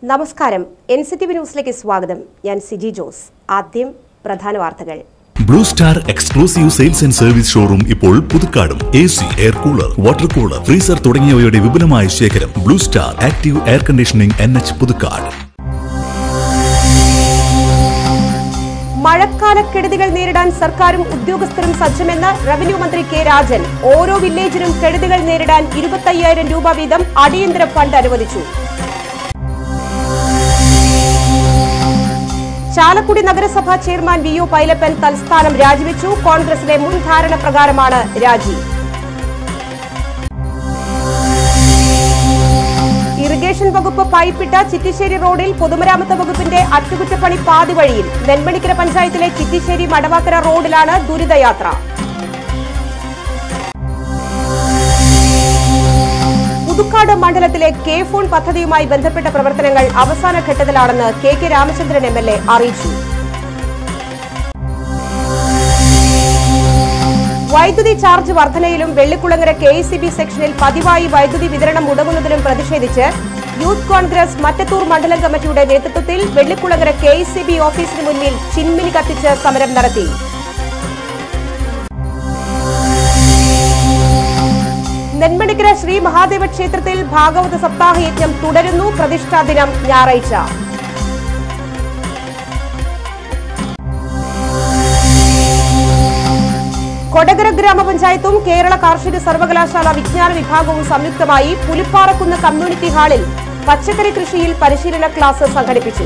നമസ്കാരം N C T V ന്യൂസിലേക്ക് സ്വാഗതം ഞാൻ സിജി ജോസ് ആദ്യം പ്രധാന വാർത്തകൾ Blue star exclusive sales and service showroom ഇപ്പോൾ പുതുക്കാടും A C air cooler water cooler freezer തുടങ്ങിയവയുടെ വിപുലമായ ശേഖരം blue star active air conditioning N H Puthukkad മഴക്കാലക്കെടുതികൾ നേരിടാൻ സർക്കാരും ഉദ്യോഗസ്ഥരും സജ്ജമെന്ന് റവന്യൂ മന്ത്രി കെ രാജൻ ഓരോ വില്ലേജിനും കെടുതികൾ നേരിടാൻ ഇരുപത്തയ്യായിരം രൂപ വീതം അടിയന്തര ഫണ്ട് അനുവദിച്ചു ചാലക്കുടി നഗരസഭാ ചെയർമാൻ വി ഒ പൈലപ്പൻ തൽസ്ഥാനം രാജിവെച്ചു കോൺഗ്രസിലെ മുൻ ധാരണ പ്രകാരമാണ് രാജി ഇറിഗേഷൻ വകുപ്പ് പൈപ്പിട്ട ചിറ്റിശ്ശേരി റോഡിൽ പൊതുമരാമത്ത് വകുപ്പിന്റെ അറ്റകുറ്റപ്പണി പാതി വഴിയിൽ നെന്മണിക്കര പഞ്ചായത്തിലെ ചിറ്റിശ്ശേരി മടവാക്കര റോഡിലാണ് ദുരിതയാത്ര പുതുക്കാട് മണ്ഡലത്തിലെ കെ ഫോൺ പദ്ധതിയുമായി ബന്ധപ്പെട്ട പ്രവർത്തനങ്ങൾ അവസാന ഘട്ടത്തിലാണെന്ന് K K Ramachandran M L A അറിയിച്ചു വൈദ്യുതി ചാർജ് വർധനയിലും വെള്ളിക്കുളങ്ങര കെ എസ് സെക്ഷനിൽ പതിവായി വൈദ്യുതി വിതരണം മുടങ്ങുന്നതിലും പ്രതിഷേധിച്ച് യൂത്ത് കോൺഗ്രസ് മറ്റത്തൂർ മണ്ഡലം കമ്മിറ്റിയുടെ നേതൃത്വത്തിൽ വെള്ളിക്കുളങ്ങര കെ ഓഫീസിന് മുന്നിൽ ചിന്മിനി കത്തിച്ച് സമരം നടത്തി നെന്മണിക്കര ശ്രീ മഹാദേവ ക്ഷേത്രത്തിൽ ഭാഗവത സപ്താഹ യജ്ഞം തുടരുന്നു പ്രതിഷ്ഠാ ദിനം ഞായറാഴ്ച കൊടകര ഗ്രാമപഞ്ചായത്തും കേരള കാർഷിക സർവകലാശാല വിജ്ഞാന വിഭാഗവും സംയുക്തമായി പുലിപ്പാറക്കുന്ന് കമ്മ്യൂണിറ്റി ഹാളിൽ പച്ചക്കറി കൃഷിയിൽ പരിശീലന ക്ലാസ് സംഘടിപ്പിച്ചു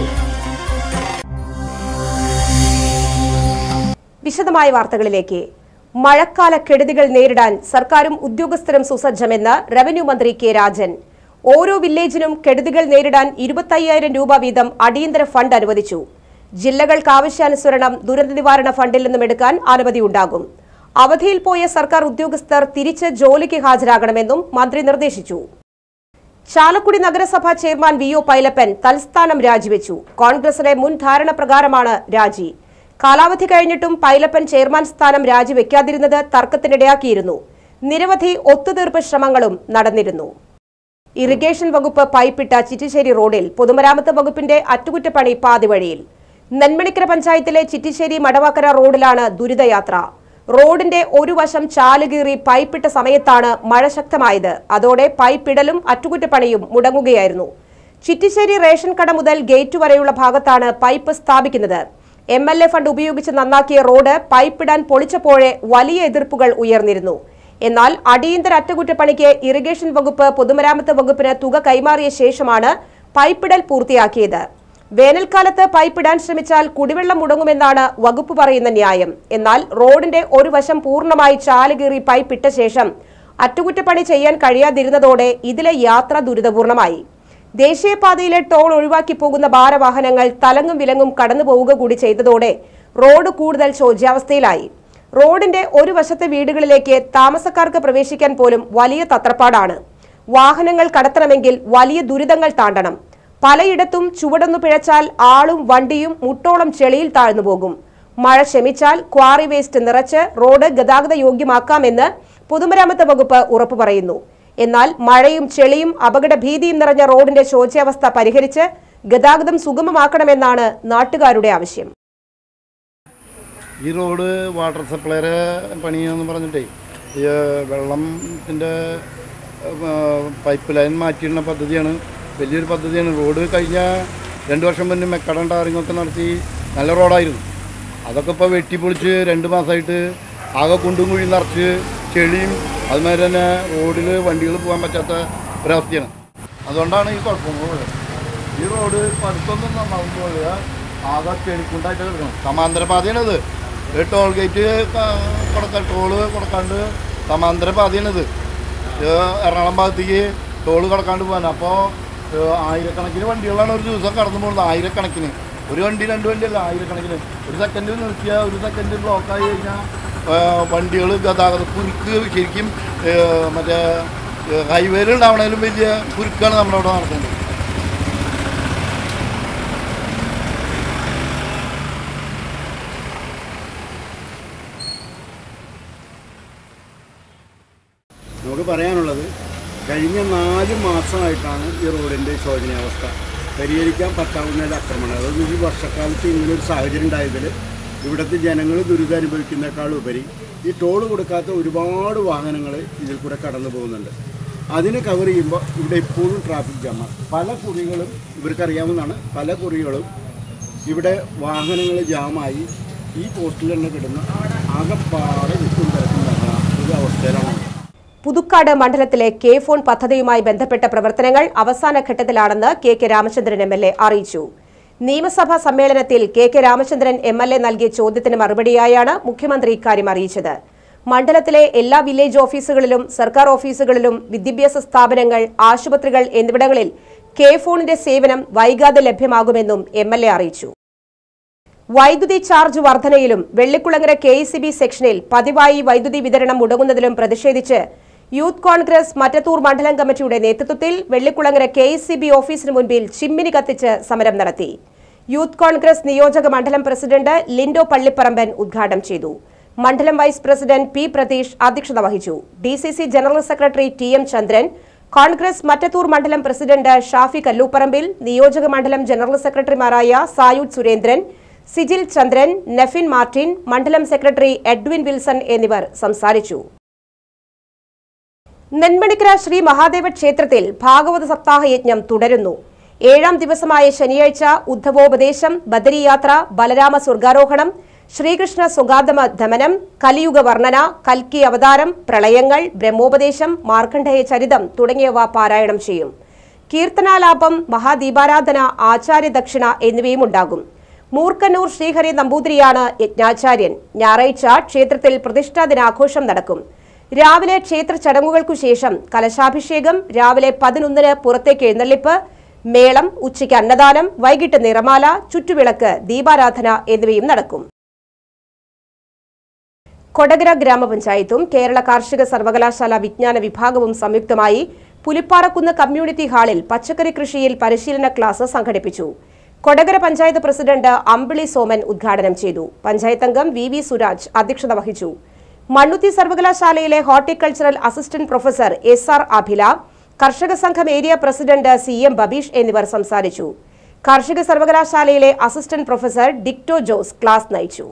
വിശദമായ വാർത്തകളിലേക്ക് മഴക്കാല കെടുതികൾ നേരിടാൻ സർക്കാരും ഉദ്യോഗസ്ഥരും സുസജ്ജമെന്ന് റവന്യൂ മന്ത്രി കെ രാജൻ ഓരോ വില്ലേജിനും കെടുതികൾ നേരിടാൻ ഇരുപത്തയ്യായിരം രൂപ വീതം അടിയന്തര ഫണ്ട് അനുവദിച്ചു ജില്ലകൾക്ക് ആവശ്യാനുസരണം ദുരന്ത നിവാരണ ഫണ്ടിൽ നിന്നും എടുക്കാൻ അനുമതിയുണ്ടാകും അവധിയിൽ പോയ സർക്കാർ ഉദ്യോഗസ്ഥർ തിരിച്ച് ജോലിക്ക് ഹാജരാകണമെന്നും മന്ത്രി നിർദ്ദേശിച്ചു ചാലക്കുടി നഗരസഭാ ചെയർമാൻ വി ഒ പൈലപ്പൻ തൽസ്ഥാനം രാജിവെച്ചു കോൺഗ്രസിലെ മുൻ ധാരണ പ്രകാരമാണ് രാജി കാലാവധി കഴിഞ്ഞിട്ടും പൈലപ്പൻ ചെയർമാൻ സ്ഥാനം രാജിവെക്കാതിരുന്നത് തർക്കത്തിനിടയാക്കിയിരുന്നു നിരവധി ഒത്തുതീർപ്പ് ശ്രമങ്ങളും നടന്നിരുന്നു ഇറിഗേഷൻ വകുപ്പ് പൈപ്പിട്ട ചിറ്റിശ്ശേരി റോഡിൽ പൊതുമരാമത്ത് വകുപ്പിന്റെ അറ്റകുറ്റപ്പണി പാതിവഴിയിൽ നെന്മണിക്കര പഞ്ചായത്തിലെ ചിറ്റിശ്ശേരി മടവാക്കര റോഡിലാണ് ദുരിതയാത്ര റോഡിന്റെ ഒരു വശം ചാലുകീറി പൈപ്പിട്ട സമയത്താണ് മഴ ശക്തമായത് അതോടെ പൈപ്പിടലും അറ്റകുറ്റപ്പണിയും മുടങ്ങുകയായിരുന്നു ചിറ്റിശ്ശേരി റേഷൻ കട മുതൽ ഗേറ്റ് വരെയുള്ള ഭാഗത്താണ് പൈപ്പ് സ്ഥാപിക്കുന്നത് എം എൽ എ ഫണ്ട് ഉപയോഗിച്ച് നന്നാക്കിയ റോഡ് പൈപ്പിടാൻ പൊളിച്ചപ്പോഴേ വലിയ എതിർപ്പുകൾ ഉയർന്നിരുന്നു എന്നാൽ അടിയന്തര അറ്റകുറ്റപ്പണിക്ക് ഇറിഗേഷൻ വകുപ്പ് പൊതുമരാമത്ത് വകുപ്പിന് തുക കൈമാറിയ ശേഷമാണ് പൈപ്പിടൽ പൂർത്തിയാക്കിയത് വേനൽക്കാലത്ത് പൈപ്പിടാൻ ശ്രമിച്ചാൽ കുടിവെള്ളം മുടങ്ങുമെന്നാണ് വകുപ്പ് പറയുന്ന ന്യായം എന്നാൽ റോഡിന്റെ ഒരു വശം പൂർണ്ണമായി ചാലുകീറി പൈപ്പിട്ട ശേഷം അറ്റകുറ്റപ്പണി ചെയ്യാൻ കഴിയാതിരുന്നതോടെ ഇതിലെ യാത്ര ദുരിതപൂർണമായി ദേശീയപാതയിലെ ടോൾ ഒഴിവാക്കി പോകുന്ന ഭാരവാഹനങ്ങൾ തലങ്ങും വിലങ്ങും കടന്നു പോവുക കൂടി ചെയ്തതോടെ റോഡ് കൂടുതൽ ശോച്യാവസ്ഥയിലായി റോഡിന്റെ ഒരു വശത്തെ വീടുകളിലേക്ക് താമസക്കാർക്ക് പ്രവേശിക്കാൻ പോലും വലിയ തത്രപ്പാടാണ് വാഹനങ്ങൾ കടത്തണമെങ്കിൽ വലിയ ദുരിതങ്ങൾ താണ്ടണം പലയിടത്തും ചുവടൊന്നു പിഴച്ചാൽ ആളും വണ്ടിയും മുട്ടോളം ചെളിയിൽ താഴ്ന്നു പോകും മഴ ശമിച്ചാൽ ക്വാറി വേസ്റ്റ് നിറച്ച് റോഡ് ഗതാഗത യോഗ്യമാക്കാമെന്ന് പൊതുമരാമത്ത് വകുപ്പ് ഉറപ്പു പറയുന്നു എന്നാൽ മഴയും ചെളിയും അപകട ഭീതിയും നിറഞ്ഞ റോഡിന്റെ ശോച്യാവസ്ഥ പരിഹരിച്ച് ഗതാഗതം സുഗമമാക്കണമെന്നാണ് നാട്ടുകാരുടെ ആവശ്യം ഈ റോഡ് വാട്ടർ സപ്ലൈയുടെ പണിയാന്ന് പറഞ്ഞിട്ടേ ഈ വെള്ളത്തിൻ്റെ പൈപ്പ് ലൈൻ മാറ്റിയിടുന്ന പദ്ധതിയാണ് വലിയൊരു പദ്ധതിയാണ് റോഡ് കഴിഞ്ഞ രണ്ട് വർഷം മുന്നേ മെക്കടം ടാറിങ്ങൊക്കെ നടത്തി നല്ല റോഡായിരുന്നു അതൊക്കെ ഇപ്പോൾ വെട്ടിപ്പൊളിച്ച് രണ്ട് മാസമായിട്ട് ആകെ കുണ്ടും കുഴി നിറച്ച് ചെളിയും അതുമാതിരി തന്നെ റോഡിൽ വണ്ടികൾ പോകാൻ പറ്റാത്ത ഒരവസ്ഥയാണ് അതുകൊണ്ടാണ് ഈ കുഴപ്പങ്ങൾ ഈ റോഡ് പടുത്തൊന്നും നന്നാവുമ്പോൾ ആകെ ചെളിക്കുണ്ടായിട്ട് കിടക്കണം സമാന്തര പാതയാണത് ഈ ടോൾ ഗേറ്റ് കൊടുക്ക ടോള് കൊടുക്കാണ്ട് സമാന്തര പാതയാണിത് ഇത് എറണാകുളം ഭാഗത്തേക്ക് ടോള് കടക്കാണ്ട് പോകാൻ അപ്പോൾ ആയിരക്കണക്കിന് വണ്ടികളാണ് ഒരു ദിവസം കടന്നു പോകുന്നത് ആയിരക്കണക്കിന് ഒരു വണ്ടി രണ്ട് വണ്ടിയല്ല ആയിരക്കണക്കിന് ഒരു സെക്കൻഡ് നിർത്തിയാൽ ഒരു സെക്കൻഡ് ബ്ലോക്കായി കഴിഞ്ഞാൽ വണ്ടികൾ ഗതാഗത കുരുക്ക് ശരിക്കും ഏഹ്, മറ്റേ ഹൈവേയിൽ ഉണ്ടാവണേലും വലിയ കുരുക്കാണ് നമ്മുടെ അവിടെ നടക്കുന്നത് നമുക്ക് പറയാനുള്ളത് കഴിഞ്ഞ നാല് മാസമായിട്ടാണ് ഈ റോഡിൻ്റെ ശോചനീയാവസ്ഥ പരിഹരിക്കാൻ പറ്റാവുന്ന ഒരു ആക്രമണം അതൊന്നും ഈ വർഷക്കാലത്ത് ഇങ്ങനെ ഒരു സാഹചര്യം ഉണ്ടായതിൽ ഇവിടുത്തെ ജനങ്ങൾ ദുരിതം അനുഭവിക്കുന്നേക്കാൾ ഉപരി ഈ ടോൾ കൊടുക്കാത്ത ഒരുപാട് വാഹനങ്ങൾ ഇതിൽ കൂടെ കടന്നു പോകുന്നുണ്ട് അതിനെ കവർ ചെയ്യുമ്പോൾ ഇവിടെ ഇപ്പോഴും ട്രാഫിക് ജാമാണ് പല കുറികളും ഇവർക്കറിയാവുന്നതാണ് പല കുറികളും ഇവിടെ വാഹനങ്ങൾ ജാമായി ഈ പോസ്റ്റിൽ തന്നെ കിടന്ന് ആകെപ്പാടെ വിട്ടും തിരക്കും നടന്ന ഒരു അവസ്ഥയിലാണ് പുതുക്കാട് മണ്ഡലത്തിലെ കെ ഫോൺ പദ്ധതിയുമായി ബന്ധപ്പെട്ട പ്രവർത്തനങ്ങൾ അവസാന ഘട്ടത്തിലാണെന്ന് K K Ramachandran M L A അറിയിച്ചു നിയമസഭാ സമ്മേളനത്തിൽ K K Ramachandran M L A നൽകിയ ചോദ്യത്തിന് മറുപടിയായാണ് മുഖ്യമന്ത്രി ഇക്കാര്യം അറിയിച്ചത് മണ്ഡലത്തിലെ എല്ലാ വില്ലേജ് ഓഫീസുകളിലും സർക്കാർ ഓഫീസുകളിലും വിദ്യാഭ്യാസ സ്ഥാപനങ്ങൾ ആശുപത്രികൾ എന്നിവിടങ്ങളിൽ കെ ഫോണിന്റെ സേവനം വൈകാതെ ലഭ്യമാകുമെന്നും എം എൽ എ അറിയിച്ചു വൈദ്യുതി ചാർജ് വർധനയിലും വെള്ളിക്കുളങ്ങര കെ സെക്ഷനിൽ പതിവായി വൈദ്യുതി വിതരണം മുടങ്ങുന്നതിലും പ്രതിഷേധിച്ച് യൂത്ത് കോൺഗ്രസ് മറ്റത്തൂർ മണ്ഡലം കമ്മിറ്റിയുടെ നേതൃത്വത്തിൽ വെള്ളിക്കുളങ്ങര കെ ഓഫീസിന് മുൻപിൽ ചിമ്മിനി കത്തിച്ച് സമരം നടത്തി യൂത്ത് കോൺഗ്രസ് നിയോജക മണ്ഡലം പ്രസിഡന്റ് ലിൻഡോ പള്ളിപ്പറമ്പൻ ഉദ്ഘാടനം ചെയ്തു മണ്ഡലം വൈസ് പ്രസിഡന്റ് പി പ്രതീഷ് അധ്യക്ഷത വഹിച്ചു D C C general secretary T M Chandran Congress Mattathur മണ്ഡലം പ്രസിഡന്റ് ഷാഫി കല്ലൂപ്പറമ്പിൽ നിയോജക മണ്ഡലം ജനറൽ സെക്രട്ടറിമാരായ സായൂദ് സുരേന്ദ്രൻ സിജിൽ ചന്ദ്രൻ നെഫിൻ മാർട്ടിൻ മണ്ഡലം സെക്രട്ടറി എഡ്വിൻ വിൽസൺ എന്നിവർ സംസാരിച്ചു നെന്മണിക്കര ശ്രീ മഹാദേവ ക്ഷേത്രത്തിൽ ഭാഗവത സപ്താഹ യജ്ഞം തുടരുന്നു ഏഴാം ദിവസമായ ശനിയാഴ്ച ഉദ്ധവോപദേശം ബദരിയാത്ര ബലരാമ സ്വർഗാരോഹണം ശ്രീകൃഷ്ണ സുഗാതമ ദമനം കലിയുഗ വർണ്ണന കൽക്കി അവതാരം പ്രളയങ്ങൾ ബ്രഹ്മോപദേശം മാർക്കണ്ഡേയ ചരിതം തുടങ്ങിയവ പാരായണം ചെയ്യും കീർത്തനാലാപം മഹാദീപാരാധന ആചാര്യ ദക്ഷിണ എന്നിവയും ഉണ്ടാകും മൂർക്കന്നൂർ ശ്രീഹരി നമ്പൂതിരിയാണ് യജ്ഞാചാര്യൻ ഞായറാഴ്ച ക്ഷേത്രത്തിൽ പ്രതിഷ്ഠാ ദിനാഘോഷം നടക്കും രാവിലെ ക്ഷേത്ര ചടങ്ങുകൾക്കു ശേഷം കലശാഭിഷേകം രാവിലെ പതിനൊന്നിന് പുറത്തേക്ക് എഴുന്നള്ളിപ്പ് മേളം ഉച്ചയ്ക്ക് അന്നദാനം വൈകിട്ട് നിറമാല ചുറ്റുവിളക്ക് ദീപാരാധന എന്നിവയും നടക്കും കൊടകര ഗ്രാമപഞ്ചായത്തും കേരള കാർഷിക സർവകലാശാല വിജ്ഞാന വിഭാഗവും സംയുക്തമായി പുലിപ്പാറക്കുന്ന് കമ്മ്യൂണിറ്റി ഹാളിൽ പച്ചക്കറി കൃഷിയിൽ പരിശീലന ക്ലാസ് സംഘടിപ്പിച്ചു കൊടകര പഞ്ചായത്ത് പ്രസിഡന്റ് അമ്പിളി സോമൻ ഉദ്ഘാടനം ചെയ്തു പഞ്ചായത്ത് അംഗം വി വി സുരാജ് അധ്യക്ഷത വഹിച്ചു മണ്ണുത്തി സർവകലാശാലയിലെ horticultural assistant professor S R Abhila കർഷക സംഘം area president C M Babeesh എന്നിവർ സംസാരിച്ചു കാർഷിക സർവകലാശാലയിലെ assistant professor Dicto Jose class നയിച്ചു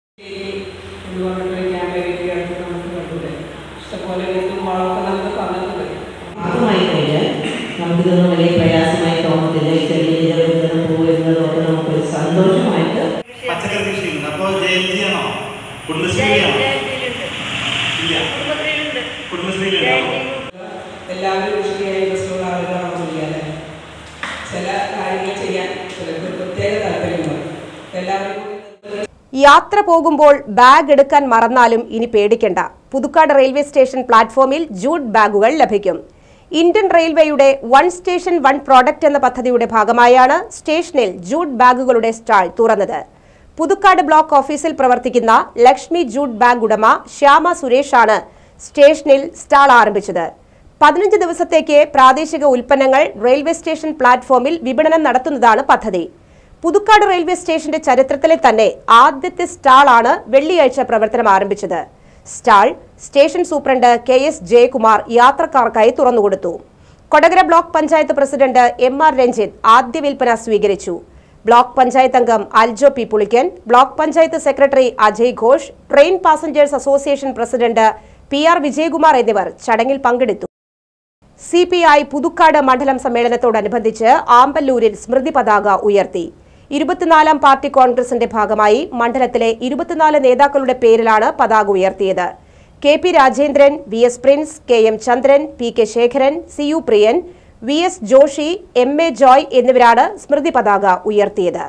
ഇഷ്ടംപോലെ വീട്ടിൽ വളമൊക്കെ നമുക്ക് തന്നിട്ടുണ്ട് ആദ്യമായി കഴിഞ്ഞാൽ നമുക്കിതൊന്നും വലിയ പ്രയാസമായി തോന്നത്തില്ല ഈ ചെറിയ ചെറിയ പോകുന്നതൊക്കെ നമുക്കൊരു സന്തോഷമായിട്ട് പച്ചക്കറി കൃഷി ഉണ്ട് അപ്പോൾ ജയന്തിയാണോ കുടുംബശ്രീയാണോ ഇല്ല കുടുംബശ്രീയിലുണ്ടാണോ എല്ലാവരും കൃഷിയായി ഇൻട്രസ്റ്റുള്ള ആളുകളാണ് ചെയ്യാതെ ചില കാര്യങ്ങൾ ചെയ്യാൻ ചിലർക്ക് ഒരു പ്രത്യേക താല്പര്യമുണ്ട് എല്ലാവരും കൂടി യാത്ര പോകുമ്പോൾ ബാഗ് എടുക്കാൻ മറന്നാലും ഇനി പേടിക്കണ്ട പുതുക്കാട് റെയിൽവേ സ്റ്റേഷൻ പ്ലാറ്റ്ഫോമിൽ ജൂട്ട് ബാഗുകൾ ലഭിക്കും ഇന്ത്യൻ റെയിൽവേയുടെ വൺ സ്റ്റേഷൻ വൺ പ്രോഡക്റ്റ് എന്ന പദ്ധതിയുടെ ഭാഗമായാണ് സ്റ്റേഷനിൽ ജൂട്ട് ബാഗുകളുടെ സ്റ്റാൾ തുറന്നത് പുതുക്കാട് ബ്ലോക്ക് ഓഫീസിൽ പ്രവർത്തിക്കുന്ന ലക്ഷ്മി ജൂട്ട് ബാഗ് ഉടമ ശ്യാമ സുരേഷാണ് സ്റ്റേഷനിൽ സ്റ്റാൾ ആരംഭിച്ചത് പതിനഞ്ച് ദിവസത്തേക്ക് പ്രാദേശിക ഉൽപ്പന്നങ്ങൾ റെയിൽവേ സ്റ്റേഷൻ പ്ലാറ്റ്ഫോമിൽ വിപണനം നടത്തുന്നതാണ് പദ്ധതി പുതുക്കാട് റെയിൽവേ സ്റ്റേഷന്റെ ചരിത്രത്തിലെ തന്നെ ആദ്യത്തെ സ്റ്റാളാണ് വെള്ളിയാഴ്ച പ്രവർത്തനം ആരംഭിച്ചത് stall station superintendent K S Jayakumar യാത്രക്കാർക്കായി തുറന്നുകൊടുത്തു Kodakara block panchayat president M R Ranjith ആദ്യ വിൽപ്പന സ്വീകരിച്ചു ബ്ലോക്ക് പഞ്ചായത്ത് അംഗം Aljo P Pulikkan block panchayat secretary Ajay Ghosh train passengers association president P R Vijayakumar എന്നിവർ ചടങ്ങിൽ പങ്കെടുത്തു സി പി ഐ പുതുക്കാട് മണ്ഡലം സമ്മേളനത്തോടനുബന്ധിച്ച് ആമ്പല്ലൂരിൽ സ്മൃതി പതാക ഉയർത്തി ഇരുപത്തിനാലാം പാർട്ടി കോൺഗ്രസിന്റെ ഭാഗമായി മണ്ഡലത്തിലെ ഇരുപത്തിനാല് നേതാക്കളുടെ പേരിലാണ് പതാക ഉയർത്തിയത് K P Rajendran V S Prince K M Chandran P K Sekharan C U Priyan V S Joshi M A Joy എന്നിവരാണ് സ്മൃതി പതാക ഉയർത്തിയത്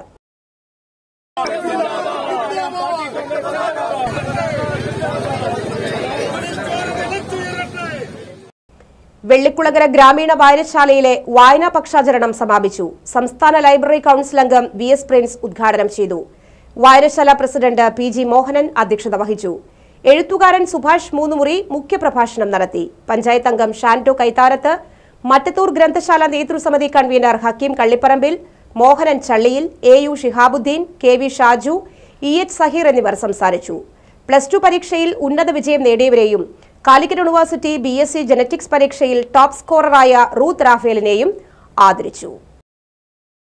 വെള്ളിക്കുളങ്ങര ഗ്രാമീണ വായനശാലയിലെ വായനാ പക്ഷാചരണം സമാപിച്ചു സംസ്ഥാന ലൈബ്രറി കൌൺസിൽ അംഗം വി എസ് പ്രിൻസ് ഉദ്ഘാടനം ചെയ്തു വായനശാല പ്രസിഡന്റ് പി ജി മോഹനൻ അധ്യക്ഷത വഹിച്ചു എഴുത്തുകാരൻ സുഭാഷ് മൂന്നുമുറി മുഖ്യപ്രഭാഷണം നടത്തി പഞ്ചായത്ത് അംഗം ഷാൻറ്റോ കൈത്താരത്ത് മറ്റത്തൂർ ഗ്രന്ഥശാല നേതൃസമിതി convener Hakeem Kallipparambil Mohanan Challiyil A U Shihabuddin K V Shaju E H Saheer എന്നിവർ സംസാരിച്ചു പ്ലസ് ടു പരീക്ഷയിൽ ഉന്നത വിജയം നേടിയവരെയും Calicut university B S C genetics പരീക്ഷയിൽ ടോപ്പ് സ്കോററായ റൂത്ത് റാഫേലിനെയും ആദരിച്ചു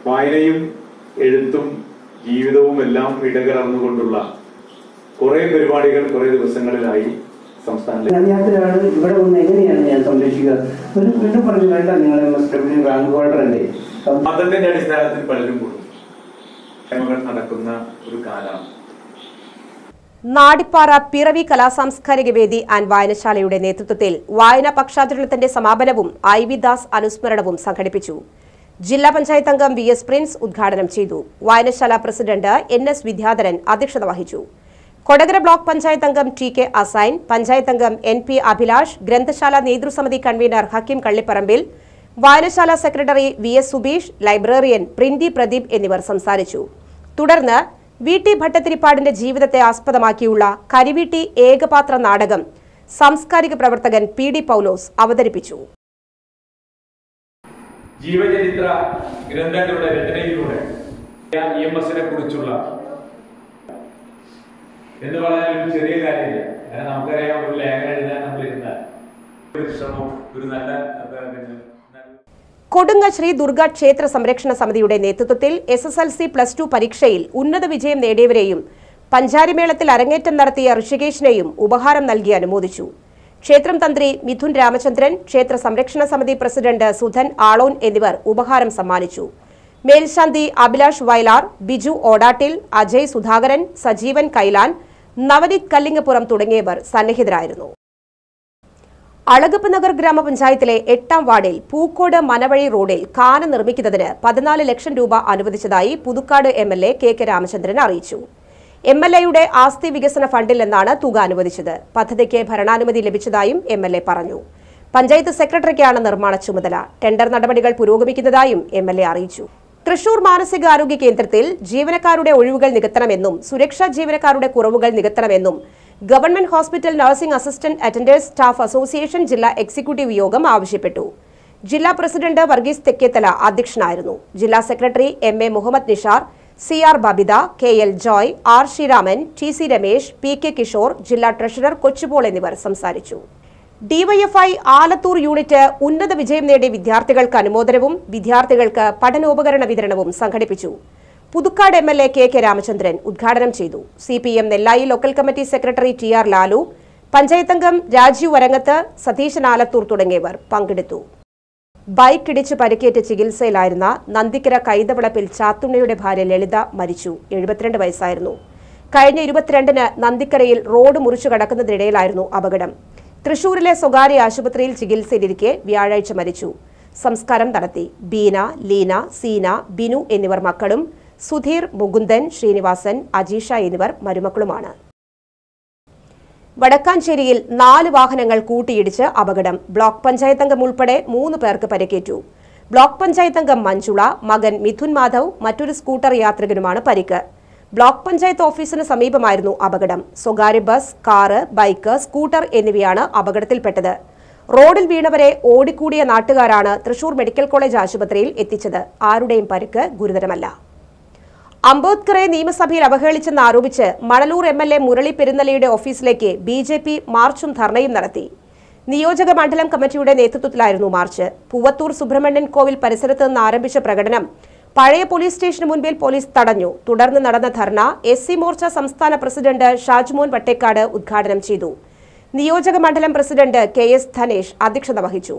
വായനയും എഴുത്തും ജീവിതവും എല്ലാം ഇടകലർന്നുകൊണ്ടുള്ള കുറെ പരിപാടികൾ കുറെ ദിവസങ്ങളിലായി സംസ്ഥാനത്ത് യാത്രയാണ് ഇവിടെ വന്ന് എങ്ങനെയാണ് ഞാൻ സംരക്ഷിക്കുക ഒരു വീണ്ടും പറഞ്ഞു വേണ്ട നിങ്ങൾ M S W rank holder അല്ലേ മതത്തിന്റെ അടിസ്ഥാനത്തിൽ പലരും കൂടും ക്ഷേമങ്ങൾ നടക്കുന്ന ഒരു കാലമാണ് നാടിപ്പാറ പിറവി കലാസാംസ്കാരിക വേദി ആൻഡ് വായനശാലയുടെ നേതൃത്വത്തിൽ വായനാ പക്ഷാചരണത്തിന്റെ സമാപനവും ഐ വി ദാസ് അനുസ്മരണവും സംഘടിപ്പിച്ചു ജില്ലാ പഞ്ചായത്ത് അംഗം വി എസ് പ്രിൻസ് ഉദ്ഘാടനം ചെയ്തു വായനശാല പ്രസിഡന്റ് എൻ എസ് വിദ്യാധരൻ അധ്യക്ഷത വഹിച്ചു കൊടകര ബ്ലോക്ക് പഞ്ചായത്ത് അംഗം ടി കെ അസൈൻ പഞ്ചായത്ത് അംഗം എൻ പി അഭിലാഷ് ഗ്രന്ഥശാല നേതൃസമിതി കൺവീനർ ഹക്കീം കള്ളിപ്പറമ്പിൽ വായനശാല secretary V S Subeesh librarian പ്രിന്തി പ്രദീപ് എന്നിവർ സംസാരിച്ചു തുടർന്ന് വി ടി ഭട്ടത്തിരിപ്പാടിന്റെ ജീവിതത്തെ ആസ്പദമാക്കിയുള്ള കരിവീട്ടി ഏകപാത്ര നാടകം സാംസ്കാരിക പ്രവർത്തകൻ പി ഡി പൗലോസ് അവതരിപ്പിച്ചു ജീവചരിത്ര ഗ്രന്ഥങ്ങളുടെ രചനയിലൂടെ ഇ എം എസിനെ കുറിച്ചുള്ള എന്ന് പറഞ്ഞാൽ ഒരു ചെറിയ കാര്യമില്ല കാരണം നമുക്കറിയാം ഒരു ലേഖനം എഴുതാൻ നമ്മൾ ഇരുന്നാൽ ഒരു ശ്രമവും ഒരു നല്ല പിന്നെ, കൊടുങ്ങ ശ്രീ ദുർഗ ക്ഷേത്ര സംരക്ഷണ സമിതിയുടെ നേതൃത്വത്തിൽ S S L C plus two പരീക്ഷയിൽ ഉന്നത വിജയം നേടിയവരെയും പഞ്ചാരിമേളത്തിൽ അരങ്ങേറ്റം നടത്തിയ ഋഷികേശിനെയും ഉപഹാരം നൽകി അനുമോദിച്ചു ക്ഷേത്രം തന്ത്രി മിഥുൻ രാമചന്ദ്രൻ ക്ഷേത്ര സംരക്ഷണ സമിതി പ്രസിഡന്റ് സുധൻ ആളോൻ എന്നിവർ ഉപഹാരം സമ്മാനിച്ചു മേൽശാന്തി അഭിലാഷ് വയലാർ ബിജു ഓടാട്ടിൽ അജയ് സുധാകരൻ സജീവൻ കൈലാൻ നവനീത് കല്ലിങ്ങപ്പുറം തുടങ്ങിയവർ സന്നിഹിതരായിരുന്നു അളഗപ്പ് നഗർ ഗ്രാമപഞ്ചായത്തിലെ എട്ടാം വാർഡിൽ പൂക്കോട് മനവഴി റോഡിൽ കാന നിർമ്മിക്കുന്നതിന് പതിനാല് ലക്ഷം രൂപ അനുവദിച്ചതായി Puthukkad M L A K K Ramachandran അറിയിച്ചു എം എൽ എയുടെ ആസ്തി വികസന ഫണ്ടിൽ നിന്നാണ് തുക അനുവദിച്ചത് പദ്ധതിക്ക് ഭരണാനുമതി ലഭിച്ചതായും എം എൽ എ പറഞ്ഞു പഞ്ചായത്ത് സെക്രട്ടറിക്കാണ് നിർമ്മാണ ചുമതല ടെൻഡർ നടപടികൾ പുരോഗമിക്കുന്നതായും എം എൽ എ അറിയിച്ചു തൃശൂർ മാനസികാരോഗ്യ കേന്ദ്രത്തിൽ ജീവനക്കാരുടെ ഒഴിവുകൾ നികത്തണമെന്നും സുരക്ഷാ ജീവനക്കാരുടെ കുറവുകൾ നികത്തണമെന്നും government hospital nursing assistant attenders staff association ജില്ലാ എക്സിക്യൂട്ടീവ് യോഗം ആവശ്യപ്പെട്ടു ജില്ലാ പ്രസിഡന്റ് വർഗീസ് തെക്കേത്തല അധ്യക്ഷനായിരുന്നു ജില്ലാ secretary M A Muhammad Nishar C R Babitha K L Joy R Sreeraman T C Ramesh P K Kishore ജില്ലാ ട്രഷറർ കൊച്ചുപോൾ എന്നിവർ സംസാരിച്ചു ഡിവൈഎഫ്ഐ ആലത്തൂർ യൂണിറ്റ് ഉന്നത വിജയം നേടിയ വിദ്യാർത്ഥികൾക്ക് അനുമോദനവും വിദ്യാർത്ഥികൾക്ക് പഠനോപകരണ വിതരണവും സംഘടിപ്പിച്ചു Puthukkad M L A K K Ramachandran ഉദ്ഘാടനം ചെയ്തു C P M Nellayi local committee secretary T R Lalu panchayat അംഗം രാജീവ് വരങ്ങത്ത് സതീശൻ ആലത്തൂർ തുടങ്ങിയവർ പങ്കെടുത്തു ബൈക്ക് ഇടിച്ച് പരിക്കേറ്റ് ചികിത്സയിലായിരുന്ന നന്ദിക്കര കൈതവിളപ്പിൽ ചാത്തുണ്ണിയുടെ ഭാര്യ ലളിത മരിച്ചു എഴുപത്തിരണ്ട് വയസ്സായിരുന്നു കഴിഞ്ഞ ഇരുപത്തിരണ്ടിന് നന്ദിക്കരയിൽ റോഡ് മുറിച്ചു കടക്കുന്നതിനിടയിലായിരുന്നു അപകടം തൃശൂരിലെ സ്വകാര്യ ആശുപത്രിയിൽ ചികിത്സയിലിരിക്കെ വ്യാഴാഴ്ച മരിച്ചു സംസ്കാരം നടത്തി ബീന ലീന സീന ബിനു എന്നിവർ മക്കളും സുധീർ മുകുന്ദൻ ശ്രീനിവാസൻ അജീഷ എന്നിവർ മരുമക്കളുമാണ് വടക്കാഞ്ചേരിയിൽ നാല് വാഹനങ്ങൾ കൂട്ടിയിടിച്ച് അപകടം ബ്ലോക്ക് പഞ്ചായത്ത് അംഗം ഉൾപ്പെടെ മൂന്ന് പേർക്ക് പരിക്കേറ്റു ബ്ലോക്ക് പഞ്ചായത്ത് അംഗം മഞ്ജുള മകൻ മിഥുൻ മാധവ് മറ്റൊരു സ്കൂട്ടർ യാത്രികനുമാണ് പരിക്ക് ബ്ലോക്ക് പഞ്ചായത്ത് ഓഫീസിന് സമീപമായിരുന്നു അപകടം സ്വകാര്യ ബസ് കാറ് ബൈക്ക് സ്കൂട്ടർ എന്നിവയാണ് അപകടത്തിൽപ്പെട്ടത് റോഡിൽ വീണവരെ ഓടിക്കൂടിയ നാട്ടുകാരാണ് തൃശൂർ മെഡിക്കൽ കോളേജ് ആശുപത്രിയിൽ എത്തിച്ചത് ആരുടെയും പരിക്ക് ഗുരുതരമല്ല അംബേദ്കറെ നിയമസഭയിൽ അവഹേളിച്ചെന്ന് ആരോപിച്ച് Manalur M L A Murali പെരുന്നലയുടെ ഓഫീസിലേക്ക് ബി ജെ പി മാർച്ചും ധർണയും നടത്തി നിയോജക മണ്ഡലം കമ്മിറ്റിയുടെ നേതൃത്വത്തിലായിരുന്നു മാർച്ച് പൂവത്തൂർ സുബ്രഹ്മണ്യൻ കോവിൽ പരിസരത്ത് നിന്ന് ആരംഭിച്ച പ്രകടനം പഴയ പോലീസ് സ്റ്റേഷന് മുൻപിൽ പോലീസ് തടഞ്ഞു തുടർന്ന് നടന്ന ധർണ എസ് സി മോർച്ച സംസ്ഥാന പ്രസിഡന്റ് ഷാജ്മോൻ വട്ടേക്കാട് ഉദ്ഘാടനം ചെയ്തു നിയോജക മണ്ഡലം പ്രസിഡന്റ് കെ എസ് ധനേഷ് അധ്യക്ഷത വഹിച്ചു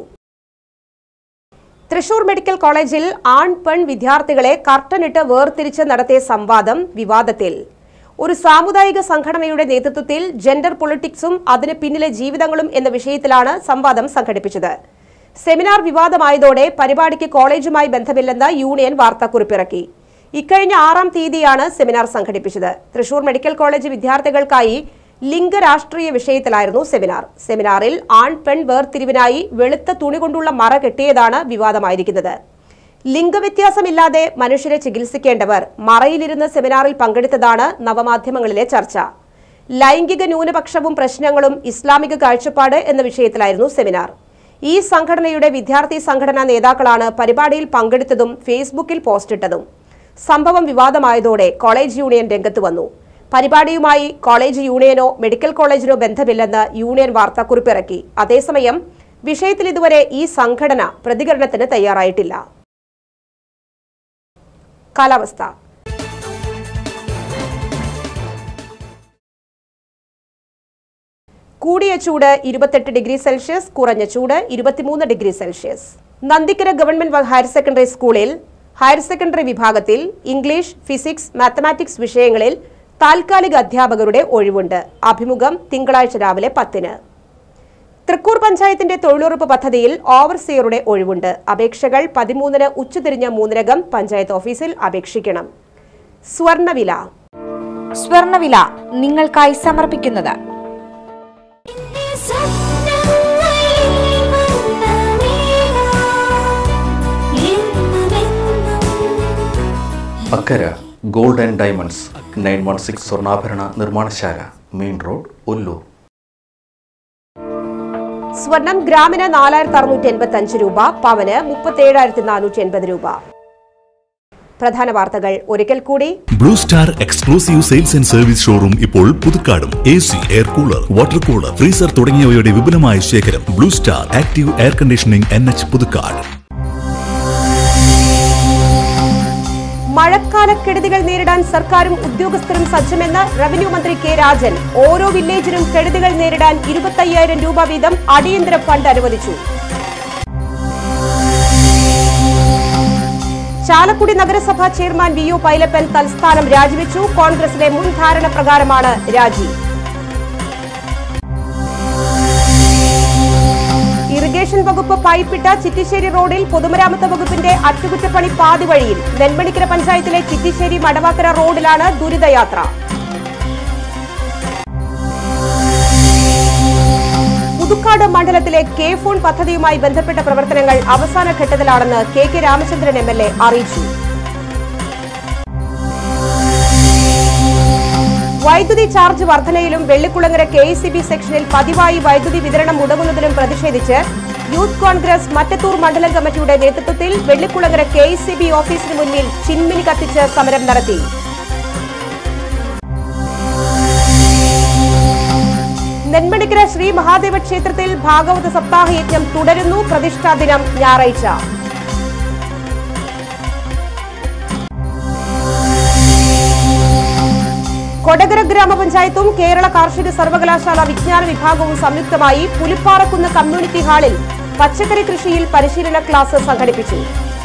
തൃശൂർ മെഡിക്കൽ കോളേജിൽ ആൺ പെൺ വിദ്യാർത്ഥികളെ കർട്ടനിട്ട് വേർതിരിച്ച് നടത്തിയ സംവാദം വിവാദത്തിൽ ഒരു സാമുദായിക സംഘടനയുടെ നേതൃത്വത്തിൽ ജെൻഡർ പൊളിറ്റിക്സും അതിന് പിന്നിലെ ജീവിതങ്ങളും എന്ന വിഷയത്തിലാണ് സംവാദം സംഘടിപ്പിച്ചത് സെമിനാർ വിവാദമായതോടെ പരിപാടിക്ക് കോളേജുമായി ബന്ധമില്ലെന്ന് യൂണിയൻ വാർത്താക്കുറിപ്പിറക്കി ഇക്കഴിഞ്ഞ ആറാം തീയതിയാണ് സെമിനാർ സംഘടിപ്പിച്ചത് തൃശൂർ മെഡിക്കൽ കോളേജ് വിദ്യാർത്ഥികൾക്കായി ലിംഗരാഷ്ട്രീയ വിഷയത്തിലായിരുന്നു സെമിനാർ സെമിനാറിൽ ആൺ പെൺ വേർതിരിവിനായി വെളുത്ത തുണി കൊണ്ടുള്ള മറ കെട്ടിയതാണ് വിവാദമായിരിക്കുന്നത് ലിംഗവ്യത്യാസമില്ലാതെ മനുഷ്യരെ ചികിത്സിക്കേണ്ടവർ മറയിലിരുന്ന് സെമിനാറിൽ പങ്കെടുത്തതാണ് നവമാധ്യമങ്ങളിലെ ചർച്ച ലൈംഗിക ന്യൂനപക്ഷവും പ്രശ്നങ്ങളും ഇസ്ലാമിക കാഴ്ചപ്പാട് എന്ന വിഷയത്തിലായിരുന്നു സെമിനാർ ഈ സംഘടനയുടെ വിദ്യാർത്ഥി സംഘടനാ നേതാക്കളാണ് പരിപാടിയിൽ പങ്കെടുത്തതും ഫേസ്ബുക്കിൽ പോസ്റ്റിട്ടതും സംഭവം വിവാദമായതോടെ കോളേജ് യൂണിയൻ രംഗത്ത് വന്നു പരിപാടിയുമായി കോളേജ് യൂണിയനോ മെഡിക്കൽ കോളേജിനോ ബന്ധമില്ലെന്ന് യൂണിയൻ വാർത്താക്കുറിപ്പിറക്കി അതേസമയം വിഷയത്തിൽ ഇതുവരെ ഈ സംഘടന പ്രതികരണത്തിന് തയ്യാറായിട്ടില്ല കാലാവസ്ഥ കൂടിയ ചൂട് ഇരുപത്തെട്ട് ഡിഗ്രി സെൽഷ്യസ് കുറഞ്ഞ ചൂട് ഇരുപത്തിമൂന്ന് degree Celsius Nandikkara government higher secondary സ്കൂളിൽ ഹയർ സെക്കൻഡറി വിഭാഗത്തിൽ ഇംഗ്ലീഷ് ഫിസിക്സ് മാത്തമാറ്റിക്സ് വിഷയങ്ങളിൽ താൽക്കാലിക അധ്യാപകരുടെ ഒഴിവുണ്ട് അഭിമുഖം തിങ്കളാഴ്ച രാവിലെ പത്തിന് തൃക്കൂർ പഞ്ചായത്തിന്റെ തൊഴിലുറപ്പ് പദ്ധതിയിൽ ഓവർസിയറുടെ ഒഴിവുണ്ട് അപേക്ഷകൾ പതിമൂന്നിന് ഉച്ചതിരിഞ്ഞ് മൂന്നിനകം പഞ്ചായത്ത് ഓഫീസിൽ അപേക്ഷിക്കണം സ്വർണവില സ്വർണവില നിങ്ങൾക്കായി സമർപ്പിക്കുന്നത് Akkara gold and diamonds nine one six സ്വർണ്ണാഭരണ നിർമ്മാണശാല മെയിൻ റോഡ് ഒല്ലൂർ സ്വർണം ഗ്രാമിന് നാലായിരത്തി അറുന്നൂറ്റി എൺപത്തി അഞ്ച് രൂപ പവന് മുപ്പത്തി ഏഴായിരത്തി നാനൂറ്റി എൺപത് രൂപ പ്രധാന വാർത്തകൾ ഒരിക്കൽ കൂടി blue star exclusive sales and service showroom ഇപ്പോൾ പുതുക്കാടും A C air cooler water cooler freezer തുടങ്ങിയവയുടെ വിപുലമായ ശേഖരം blue star active air conditioning N H Puthukkad മഴക്കാലക്കെടുതികൾ നേരിടാൻ സർക്കാരും ഉദ്യോഗസ്ഥരും സജ്ജമെന്ന് റവന്യൂ മന്ത്രി കെ രാജൻ ഓരോ വില്ലേജിനും കെടുതികൾ നേരിടാൻ ഇരുപത്തയ്യായിരം രൂപ വീതം അടിയന്തര ഫണ്ട് അനുവദിച്ചു ചാലക്കുടി നഗരസഭാ ചെയർമാൻ വി ഒ പൈലപ്പൻ തൽസ്ഥാനം രാജിവെച്ചു കോൺഗ്രസിലെ മുൻ ധാരണ പ്രകാരമാണ് രാജി ഇറിഗേഷൻ വകുപ്പ് പൈപ്പിട്ട ചിറ്റിശ്ശേരി റോഡിൽ പൊതുമരാമത്ത് വകുപ്പിന്റെ അറ്റകുറ്റപ്പണി പാതി വഴിയിൽ നെന്മണിക്കര പഞ്ചായത്തിലെ ചിറ്റിശ്ശേരി മടവാക്കര റോഡിലാണ് ദുരിതയാത്ര പുതുക്കാട് മണ്ഡലത്തിലെ കെ ഫോൺ പദ്ധതിയുമായി ബന്ധപ്പെട്ട പ്രവർത്തനങ്ങൾ അവസാന ഘട്ടത്തിലാണെന്ന് K K Ramachandran M L A അറിയിച്ചു വൈദ്യുതി ചാർജ് വർധനയിലും വെള്ളിക്കുളങ്ങര കെ സെക്ഷനിൽ പതിവായി വൈദ്യുതി വിതരണം മുടങ്ങുന്നതിലും പ്രതിഷേധിച്ച് യൂത്ത് കോൺഗ്രസ് മറ്റത്തൂർ മണ്ഡലം കമ്മിറ്റിയുടെ നേതൃത്വത്തിൽ വെള്ളിക്കുളങ്ങര കെ ഓഫീസിന് മുന്നിൽ ചിന്മിനി കത്തിച്ച് സമരം നടത്തി നെന്മണിക്കര ശ്രീ മഹാദേവ ക്ഷേത്രത്തിൽ ഭാഗവത സപ്താഹ യജ്ഞം തുടരുന്നു പ്രതിഷ്ഠാ ദിനം ഞായറാഴ്ച കൊടകര ഗ്രാമപഞ്ചായത്തും കേരള കാർഷിക സർവകലാശാല വിജ്ഞാന വിഭാഗവും സംയുക്തമായി പുലിപ്പാറക്കുന്ന് കമ്മ്യൂണിറ്റി ഹാളിൽ പച്ചക്കറി കൃഷിയിൽ പരിശീലന ക്ലാസ് സംഘടിപ്പിച്ചു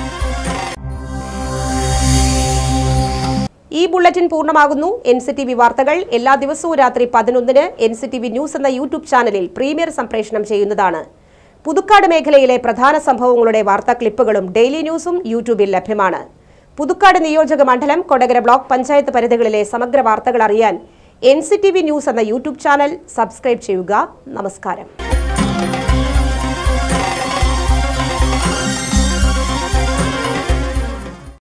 ഈ ബുള്ളറ്റിൻ പൂർണ്ണമാകുന്നു എൻ സി ടി വി വാർത്തകൾ എല്ലാ ദിവസവും രാത്രി പതിനൊന്നിന് N C T V news എന്ന യൂട്യൂബ് ചാനലിൽ പ്രീമിയർ സംപ്രേഷണം ചെയ്യുന്നതാണ് പുതുക്കാട് മേഖലയിലെ പ്രധാന സംഭവങ്ങളുടെ വാർത്താ ക്ലിപ്പുകളും ഡെയിലി ന്യൂസും യൂട്യൂബിൽ ലഭ്യമാണ് പുതുക്കാട് നിയോജക മണ്ഡലം കൊടകര ബ്ലോക്ക് പഞ്ചായത്ത് പരിധികളിലെ സമഗ്ര വാർത്തകൾ അറിയാൻ N C T V news എന്ന യൂട്യൂബ് ചാനൽ സബ്സ്ക്രൈബ് ചെയ്യുക നമസ്കാരം